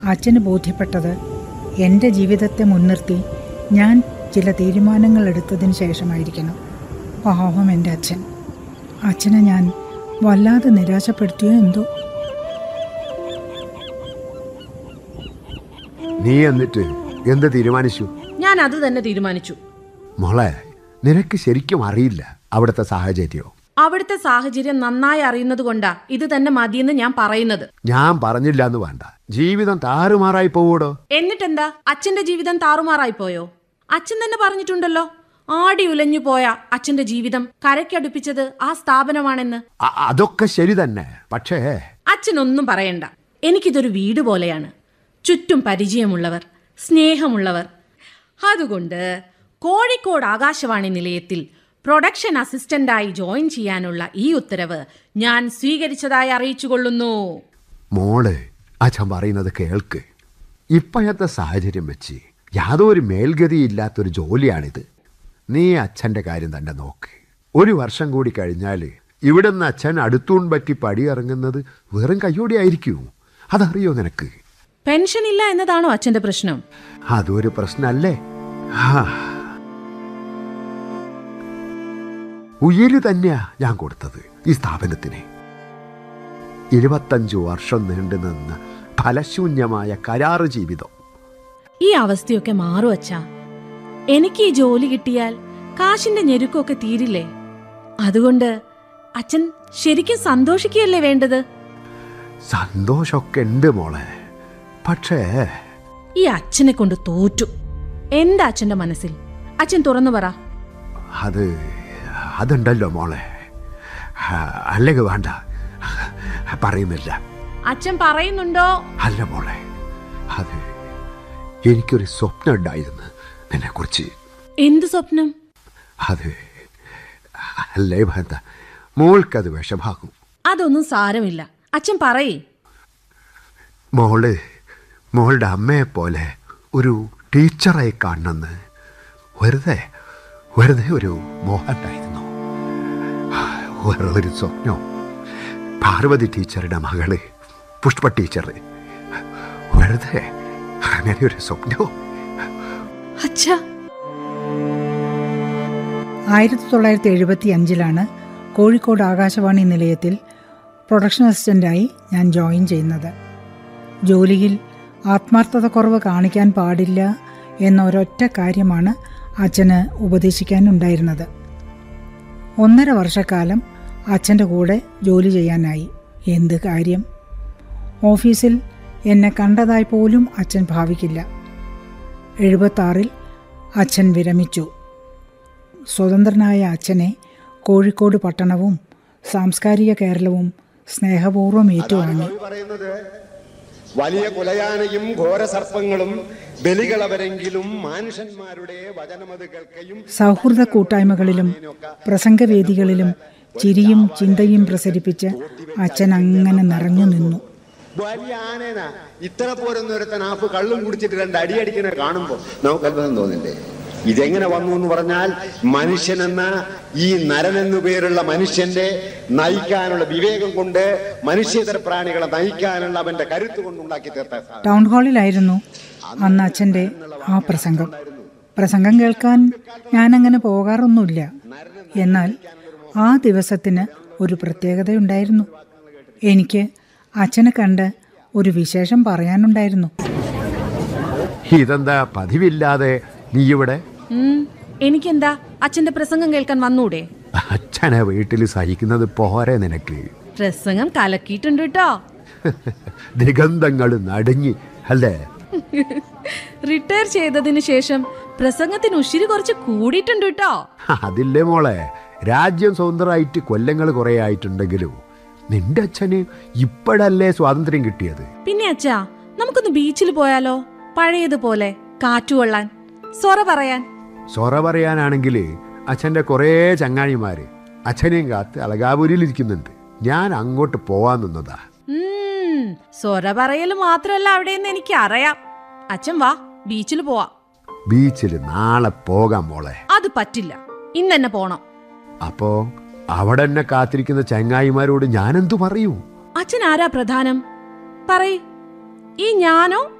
അച്ഛന് ബോധ്യപ്പെട്ടത് എൻ്റെ ജീവിതത്തെ മുൻനിർത്തി ഞാൻ ചില തീരുമാനങ്ങൾ എടുത്തതിന് ശേഷമായിരിക്കണം പാവം എൻ്റെ അച്ഛൻ അച്ഛനെ ഞാൻ വല്ലാതെ നിരാശപ്പെടുത്തിയോ എന്തോ നീ എന്നിട്ട് എന്ത് തീരുമാനിച്ചു ഞാൻ അത് തന്നെ തീരുമാനിച്ചു മോളെ നിനക്ക് ശരിക്കും അറിയില്ല അവിടുത്തെ സാഹചര്യോ അവിടുത്തെ സാഹചര്യം നന്നായി അറിയുന്നത് കൊണ്ടാ ഇത് തന്നെ മതിയെന്ന് ഞാൻ പറയുന്നത് ഞാൻ പറഞ്ഞില്ല എന്ന് വേണ്ട ജീവിതം താറുമാറായി പോവൂടോ എന്നിട്ടെന്താ അച്ഛന്റെ ജീവിതം താറുമാറായി പോയോ അച്ഛൻ തന്നെ പറഞ്ഞിട്ടുണ്ടല്ലോ ആടി ഉലഞ്ഞു പോയ അച്ഛന്റെ ജീവിതം കരയ്ക്കടുപ്പിച്ചത് ആ സ്ഥാപനമാണെന്ന് അ- അതൊക്കെ ശരി തന്നെ പക്ഷേ അച്ഛനൊന്നും പറയണ്ട എനിക്കിതൊരു വീട് പോലെയാണ് ചുറ്റും പരിചയമുള്ളവർ സ്നേഹമുള്ളവർ അതുകൊണ്ട് കോഴിക്കോട് ആകാശവാണി നിലയത്തിൽ പ്രൊഡക്ഷൻ അസിസ്റ്റന്റായി ജോയിൻ ചെയ്യാനുള്ള ഈ ഉത്തരവ് ഞാൻ സ്വീകരിച്ചതായി അറിയിച്ചുകൊള്ളുന്നു മോള് അച്ഛൻ പറയുന്നത് കേൾക്ക് ഇപ്പോഴത്തെ സാഹചര്യം വെച്ച് യാതൊരു മേൽഗതിയില്ലാത്തൊരു ജോലിയാണിത് നീ അച്ഛൻ്റെ കാര്യം തന്നെ നോക്ക് ഒരു വർഷം കൂടി കഴിഞ്ഞാൽ ഇവിടുന്ന് അച്ഛൻ അടുത്തൂൺ പറ്റി പടിയിറങ്ങുന്നത് വെറും കയ്യോടെ ആയിരിക്കൂ അതറിയോ നിനക്ക് പെൻഷൻ ഇല്ല എന്നതാണോ അച്ഛന്റെ പ്രശ്നം അതൊരു പ്രശ്നമല്ലേ ആ. ഉയിര് തന്നെയാ ഞാൻ കൊടുത്തത് ഈ സ്ഥാപനത്തിന് ഇരുപത്തഞ്ചു വർഷം നീണ്ടു നിന്ന ഫലശൂന്യമായ കരാറ് ജീവിതം ഈ അവസ്ഥയൊക്കെ മാറും അച്ഛാ എനിക്ക് ഈ ജോലി കിട്ടിയാൽ കാശിന്റെ ഞെരുക്കമൊക്കെ തീരില്ലേ അതുകൊണ്ട് അച്ഛൻ ശരിക്കും സന്തോഷിക്കുകയല്ലേ വേണ്ടത് സന്തോഷമൊക്കെ ഉണ്ട് മോളെ പക്ഷേ ഈ അച്ഛനെ കൊണ്ട് തോറ്റു എന്താ അച്ഛന്റെ മനസ്സിൽ അച്ഛൻ തുറന്നു പറ അത് അതുണ്ടല്ലോ മോളെ ആ, അല്ലെങ്കിൽ വേണ്ട പറയുന്നില്ല അച്ഛൻ പറയുന്നുണ്ടോ അല്ല മോളെ അത് എനിക്കൊരു സ്വപ്നം ഉണ്ടായിരുന്നു നിന്നെക്കുറിച്ച് എന്ത് സ്വപ്നം അത് അല്ലേ വേണ്ട മോൾക്കത് വിഷമാകും അതൊന്നും സാരമില്ല അച്ഛൻ പറയേ മോള് മോളുടെ അമ്മയെ പോലെ ഒരു ടീച്ചറായി കാണണമെന്ന് വെറുതെ വെറുതെ ഒരു മോഹമുണ്ടായിരുന്നു വേറെ ഒരു സ്വപ്നം പാർവതി ടീച്ചറുടെ മകള് പുഷ്പ ടീച്ചർ വെറുതെ അങ്ങനെ ഒരു സ്വപ്നവും അച്ഛാ ആയിരത്തി തൊള്ളായിരത്തി എഴുപത്തി അഞ്ചിലാണ് കോഴിക്കോട് ആകാശവാണി നിലയത്തിൽ പ്രൊഡക്ഷൻ അസിസ്റ്റൻ്റായി ഞാൻ ജോയിൻ ചെയ്യുന്നത് ജോലിയിൽ ആത്മാർത്ഥത കുറവ് കാണിക്കാൻ പാടില്ല എന്ന ഒരൊറ്റ കാര്യമാണ് അച്ഛന് ഉപദേശിക്കാനുണ്ടായിരുന്നത് ഒന്നര വർഷക്കാലം അച്ഛൻ്റെ കൂടെ ജോലി ചെയ്യാനായി എന്ത് കാര്യം ഓഫീസിൽ എന്നെ കണ്ടതായി പോലും അച്ഛൻ ഭാവിക്കില്ല എഴുപത്താറിൽ അച്ഛൻ വിരമിച്ചു സ്വതന്ത്രനായ അച്ഛനെ കോഴിക്കോട് പട്ടണവും സാംസ്കാരിക കേരളവും സ്നേഹപൂർവ്വം ഏറ്റുവാങ്ങി പറയുന്നത് വലിയ കുലയാനയും ഘോരസർപ്പങ്ങളും ബലികളവരെങ്കിലും മനുഷ്യന്മാരുടെ വചനമത് കേൾക്കയും സൗഹൃദ കൂട്ടായ്മകളിലും പ്രസംഗവേദികളിലും ചിരിയും ചിന്തയും പ്രസരിപ്പിച്ച് അച്ഛൻ അങ്ങനെ നിറഞ്ഞു നിന്നു വലിയ ആനേന ഇത്ര പോരൊന്നും ഒരുത്തൻ ആപ്പ് കള്ളും കുടിച്ചിട്ട് രണ്ട് അടി അടിക്കുന്നത് കാണുമ്പോൾ നമുക്ക് അത്ഭുതം തോന്നില്ലേ ഇതെങ്ങനെ വന്നു എന്ന് പറഞ്ഞാൽ മനുഷ്യനെന്ന ഈ നരൻ എന്നു പേരുള്ള മനുഷ്യന്റെ നയിക്കാനുള്ള വിവേകം കൊണ്ട് മനുഷ്യേതര പ്രാണികളെ നയിക്കാനുള്ള അവന്റെ കരുത്ത് കൊണ്ടുണ്ടാക്കി തീർത്ത സാധനം. ടൗൺ ഹാളിലായിരുന്നു അന്ന് അച്ഛൻ്റെ ആ പ്രസംഗം പ്രസംഗം കേൾക്കാൻ ഞാനങ്ങനെ പോകാറൊന്നുമില്ല എന്നാൽ ആ ദിവസത്തിന് ഒരു പ്രത്യേകതയുണ്ടായിരുന്നു എനിക്ക് അച്ഛനെ കണ്ട് ഒരു വിശേഷം പറയാനുണ്ടായിരുന്നു ഇതെന്താ പതിവില്ലാതെ നീ ഇവിടെ ഉം, എനിക്കെന്താ അച്ഛന്റെ പ്രസംഗം കേൾക്കാൻ വന്നൂടെ അച്ഛനെ വീട്ടിൽ സഹിക്കുന്നത് പോരെ നിനക്ക് പ്രസംഗം കലക്കിയിട്ടുണ്ട് കേട്ടോ ദിഗന്ധങ്ങൾ നടുങ്ങി അല്ലേ റിട്ടയർ ചെയ്തതിന് ശേഷം പ്രസംഗത്തിന് ഉശിരി കുറച്ച് കൂടിയിട്ടുണ്ട് കേട്ടോ അതില്ലേ മോളെ രാജ്യം സ്വതന്ത്രമായിട്ട് കൊല്ലങ്ങൾ കുറേ ആയിട്ടുണ്ടെങ്കിലും നിന്റെ അച്ഛന് ഇപ്പോഴല്ലേ സ്വാതന്ത്ര്യം കിട്ടിയത് പിന്നെ അച്ഛാ നമുക്കൊന്ന് ബീച്ചിൽ പോയാലോ പഴയതുപോലെ കാറ്റുകൊള്ളാൻ സൊറ പറയാൻ സൊറ പറയാനാണെങ്കിൽ അച്ഛൻ്റെ കുറേ ചങ്ങാഴിമാര് അച്ഛനെയും കാത്ത് അളകാപുരിയിൽ ഇരിക്കുന്നുണ്ട് ഞാൻ അങ്ങോട്ട് പോവാൻ നിന്നതാ ഉം, സൊറ പറയൽ മാത്രമല്ല അവിടെയെന്ന് എനിക്ക് അറിയാം അച്ഛൻ വാ ബീച്ചിൽ പോവാ ബീച്ചിൽ നാളെ പോകാം മോളെ അത് പറ്റില്ല ഇന്നെന്നെ പോണം അപ്പോ അവിടെ എന്നെ കാത്തിരിക്കുന്ന ചങ്ങായിമാരോട് ഞാനെന്തു പറയൂ അച്ഛൻ ആരാ പ്രധാനം പറയ് ഈ ഞാനോ